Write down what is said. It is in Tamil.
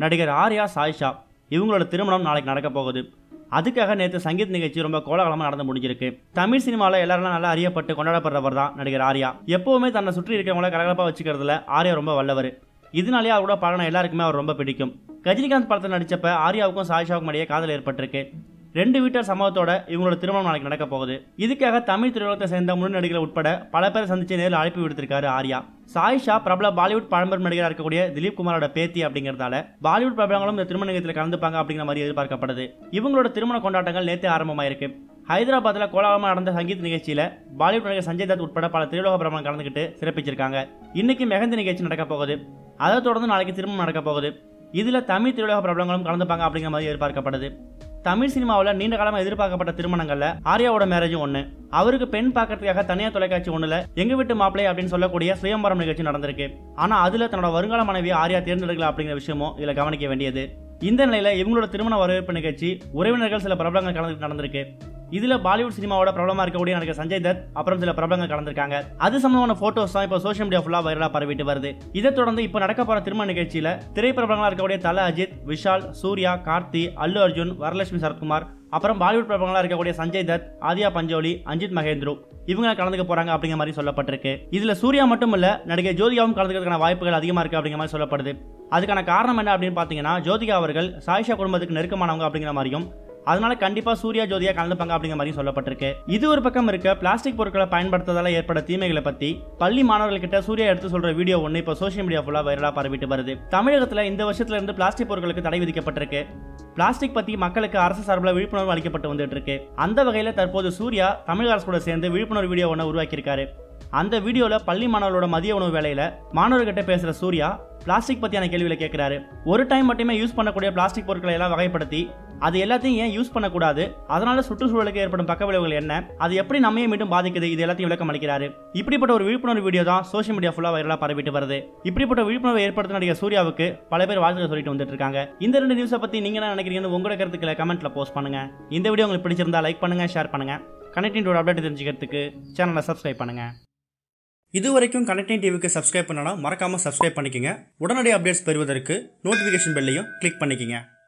நடிகர் ஆர்யா சாய்ஷா இவங்களோட திருமணம் நாளைக்கு நடக்க போகுது அதுக்காக நேற்று சங்கீத் நிகழ்ச்சி ரொம்ப கோலாகலமாக நடந்து முடிஞ்சிருக்கு தமிழ் சினிமாவில் எல்லாரும் நல்லா அறியப்பட்டு கொண்டாடப்படுறவர் தான் நடிகர் ஆர்யா எப்பவுமே தன்னை சுற்றி இருக்கிறவங்கள கலகலப்பாக வச்சுக்கிறதுல ஆர்யா ரொம்ப வல்லவர் இதனாலேயே அவர் கூட பழகின எல்லாருக்குமே அவர் ரொம்ப பிடிக்கும் ரஜினிகாந்த் படத்தில் நடிச்சப்ப ஆர்யாவுக்கும் சாய்ஷாவுக்கும் இடையே காதல் ஏற்பட்டிருக்கு ரெண்டு வீட்டார் சம்பவத்தோட இவங்களோட திருமணம் நாளைக்கு நடக்க போகுது இதுக்காக தமிழ் திரையுலகத்தை சேர்ந்த முன்னணி நடிகர்கள் உட்பட பல பேரை சந்திச்சு நேரில் அழைப்பு விடுத்திருக்காரு ஆர்யா சாயிஷா பிரபல பாலிவுட் பழம்பெரும் நடிகராக இருக்கக்கூடிய திலீப் குமாரோட பேத்தி அப்படிங்கிறதால பாலிவுட் பிரபலங்களும் இந்த திருமண நிகழ்ச்சியில் கலந்துப்பாங்க அப்படிங்கிற மாதிரி எதிர்பார்க்கப்படுது இவங்களோட திருமண கொண்டாட்டங்கள் நேற்றே ஆரம்பமாயிருக்கு ஹைதராபாத்தில் கோலாகலமாக நடந்த சங்கீத் நிகழ்ச்சியில் பாலிவுட் நடிகர் சஞ்சய் தத் உட்பட பல திரையுலக பிரபலம் கலந்துக்கிட்டு சிறப்பிச்சிருக்காங்க இன்னைக்கு மெகந்தி நிகழ்ச்சி நடக்க போகுது அதை தொடர்ந்து நாளைக்கு திருமணம் நடக்க போகுது இதில் தமிழ் திரையுலக பிரபலங்களும் கலந்துப்பாங்க அப்படிங்கிற மாதிரி எதிர்பார்க்கப்படுது தமிழ் சினிமாவில் நீண்ட காலமாக எதிர்பார்க்கப்பட்ட திருமணங்கள்ல ஆர்யாவோட மேரேஜும் ஒன்று அவருக்கு பெண் பார்க்கறதுக்காக தனியார் தொலைக்காட்சி ஒன்றில் எங்க வீட்டு மாப்பிள்ளை அப்படின்னு சொல்லக்கூடிய சுயம்பரம் நிகழ்ச்சி நடந்திருக்கு ஆனால் அதில் தன்னோட வருங்கால மனைவியை ஆர்யா தேர்ந்தெடுக்கல அப்படிங்கிற விஷயமும் இதில் கவனிக்க வேண்டியது இந்த நிலையில இவங்களோட திருமண வரவேற்பு நிகழ்ச்சி உறவினர்கள் சில பிரபலங்கள் கலந்து நடந்திருக்கு இதுல பாலிவுட் சினிமாவோட பிரபலமா இருக்கக்கூடிய நடிகர் சஞ்சய் தத் அப்புறம் சில பிரபலங்கள் கலந்திருக்காங்க அது சம்பந்தமான போட்டோஸ் தான் இப்போ சோஷியல் மீடியா ஃபுல்லா வைரலா பரவிட்டு வருது இதை தொடர்ந்து இப்போ நடக்க போற திருமண நிகழ்ச்சியில திரைப்பிரபலங்களா இருக்கக்கூடிய தல அஜித் விஷால் சூர்யா கார்த்தி அல்லு அர்ஜுன் வரலட்சுமி சரத்குமார் அப்புறம் பாலிவுட் பிரபலங்களா இருக்கக்கூடிய சஞ்சய் தத் ஆதியா பஞ்சோலி அஞ்சித் மகேந்திரு இவங்க கலந்துக்க போறாங்க அப்படிங்கிற மாதிரி சொல்லப்பட்டிருக்கு இதுல சூர்யா மட்டும் இல்ல நடிகை ஜோதிகாவும் கலந்துக்கிறதுக்கான வாய்ப்புகள் அதிகமா இருக்கு அப்படிங்கிற மாதிரி சொல்லப்படுது அதுக்கான காரணம் என்ன அப்படின்னு பாத்தீங்கன்னா ஜோதிகா அவர்கள் சாயிஷா குடும்பத்துக்கு நெருக்கமானவங்க அப்படிங்கிற மாதிரியும் அதனால கண்டிப்பா சூர்யா ஜோதியா கலந்துப்பாங்க அப்படிங்கிற மாதிரி சொல்லப்பட்டிருக்கு இது ஒரு பக்கம் இருக்க பிளாஸ்டிக் பொருட்களை பயன்படுத்துறதால ஏற்பட தீமைகளை பத்தி பள்ளி மாணவர்கள்கிட்ட சூர்யா எடுத்து சொல்ற வீடியோ ஒன்று இப்போ சோஷியல் மீடியா ஃபுல்லா வைரலா பரவிட்டு வருது தமிழகத்துல இந்த வருஷத்துல இருந்து பிளாஸ்டிக் பொருட்களுக்கு தடை விதிக்கப்பட்டிருக்கு பிளாஸ்டிக் பத்தி மக்களுக்கு அரசு சார்பில் விழிப்புணர்வு அளிக்கப்பட்டு வந்துட்டு இருக்கு அந்த வகையில தற்போது சூர்யா தமிழக அரசு கூட சேர்ந்து விழிப்புணர்வு வீடியோ ஒன்று உருவாக்கியிருக்காரு அந்த வீடியோல பள்ளி மாணவர்களோட மதிய உணவு வேலையில மாணவர்கிட்ட பேசுற சூர்யா பிளாஸ்டிக் பத்தியான கேள்விகளை கேட்கிறாரு ஒரு டைம் மட்டுமே யூஸ் பண்ணக்கூடிய பிளாஸ்டிக் பொருட்களை எல்லாம் வகைப்படுத்தி அது எல்லாத்தையும் ஏன் யூஸ் பண்ணக்கூடாது அதனால சுற்றுச்சூழலுக்கு ஏற்படும் பக்க விளைவுகள் என்ன அது எப்படி நம்மையே மீண்டும் பாதிக்குது இது எல்லாத்தையும் விளக்கம் அளிக்கிறாரு இப்படிப்பட்ட ஒரு விழிப்புணர்வு வீடியோ தான் சோஷியல் மீடியா ஃபுல்லா வைரலா பரவிட்டு வருது இப்படிப்பட்ட விழிப்புணர்வு ஏற்படுத்த நடிகர் சூர்யாவுக்கு பல பேர் வாழ்த்துக்கள் சொல்லிட்டு வந்துட்டு இருக்காங்க இந்த ரெண்டு நியூஸை பத்தி நீங்க என்ன நினைக்கிறீங்கன்னு உங்களோட கருத்துக்களை கமெண்ட்ல போஸ்ட் பண்ணுங்க இந்த வீடியோ உங்களுக்கு பிடிச்சிருந்தா லைக் பண்ணுங்க ஷேர் பண்ணுங்க கனெக்டிங் அப்டேட் தெரிஞ்சுக்கிறதுக்கு சேனலை சப்ஸ்கிரைப் பண்ணுங்க இது வரைக்கும் கனெக்டிங் டிவிக்கு சப்ஸ்கிரைப் பண்ணனா மறக்காம சப்ஸ்கிரைப் பண்ணிக்கங்க உடனடி அப்டேட்ஸ் பெறுவதற்கு நோட்டிஃபிகேஷன் பெல்லையும் கிளிக் பண்ணிக்கங்க